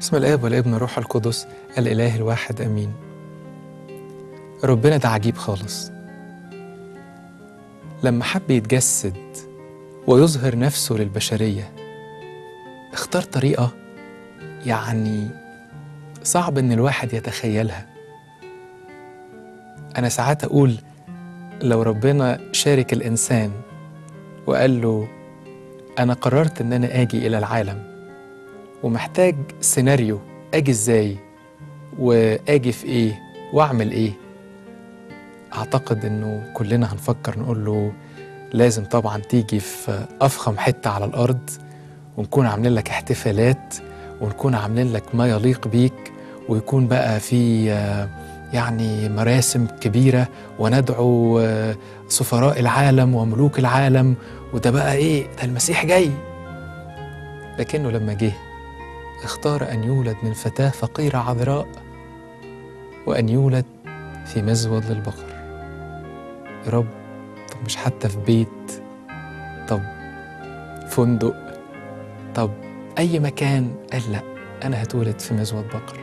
باسم الاب والابن والروح القدس الاله الواحد امين ربنا ده عجيب خالص لما حب يتجسد ويظهر نفسه للبشريه اختار طريقه يعني صعب ان الواحد يتخيلها انا ساعات اقول لو ربنا شارك الانسان وقال له انا قررت ان انا اجي الى العالم ومحتاج سيناريو اجي ازاي واجي في ايه واعمل ايه اعتقد انه كلنا هنفكر نقول له لازم طبعا تيجي في افخم حته على الارض ونكون عاملين لك احتفالات ونكون عاملين لك ما يليق بيك ويكون بقى في يعني مراسم كبيرة وندعو سفراء العالم وملوك العالم وده بقى ايه ده المسيح جاي لكنه لما جه اختار أن يولد من فتاة فقيرة عذراء وأن يولد في مزود للبقر يا رب طب مش حتى في بيت طب فندق طب أي مكان قال لأ أنا هتولد في مزود بقر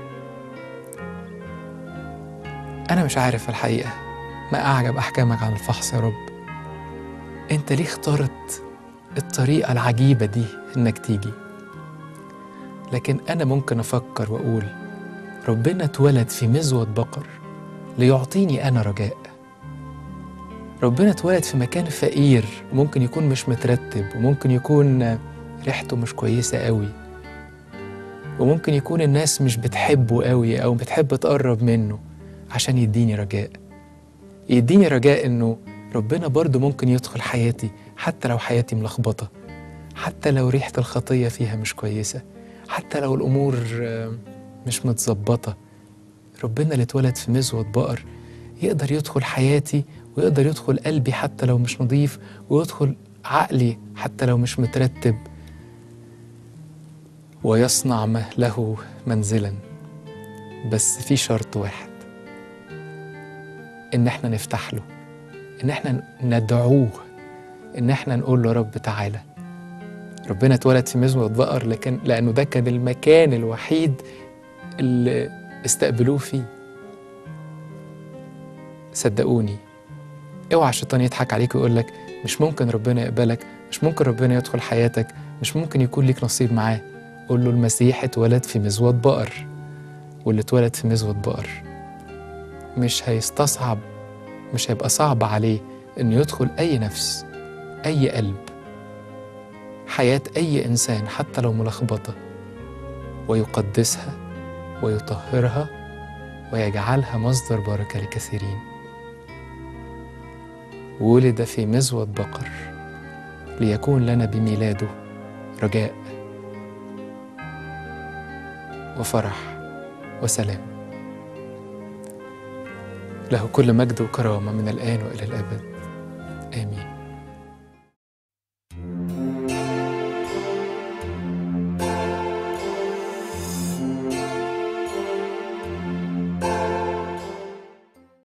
أنا مش عارف الحقيقة ما أعجب أحكامك عن الفحص يا رب أنت ليه اخترت الطريقة العجيبة دي إنك تيجي لكن أنا ممكن أفكر وأقول ربنا اتولد في مزود بقر ليعطيني أنا رجاء ربنا اتولد في مكان فقير ممكن يكون مش مترتب وممكن يكون ريحته مش كويسة قوي وممكن يكون الناس مش بتحبه قوي أو بتحب تقرب منه عشان يديني رجاء يديني رجاء إنه ربنا برضه ممكن يدخل حياتي حتى لو حياتي ملخبطة حتى لو ريحة الخطية فيها مش كويسة حتى لو الأمور مش متظبطة ربنا اللي اتولد في مزود بقر يقدر يدخل حياتي ويقدر يدخل قلبي حتى لو مش نظيف ويدخل عقلي حتى لو مش مترتب ويصنع له منزلا بس في شرط واحد ان احنا نفتح له ان احنا ندعوه ان احنا نقول له رب تعالى ربنا اتولد في مزود بقر لكن لانه ده كان المكان الوحيد اللي استقبلوه فيه صدقوني اوعى الشيطان يضحك عليك ويقول لك مش ممكن ربنا يقبلك مش ممكن ربنا يدخل حياتك مش ممكن يكون ليك نصيب معاه قول له المسيح اتولد في مزود بقر واللي اتولد في مزود بقر مش هيستصعب مش هيبقى صعب عليه انه يدخل اي نفس اي قلب حياه اي انسان حتى لو ملخبطه ويقدسها ويطهرها ويجعلها مصدر بركه لكثيرين ولد في مزود بقر ليكون لنا بميلاده رجاء وفرح وسلام له كل مجد وكرامه من الان والى الابد امين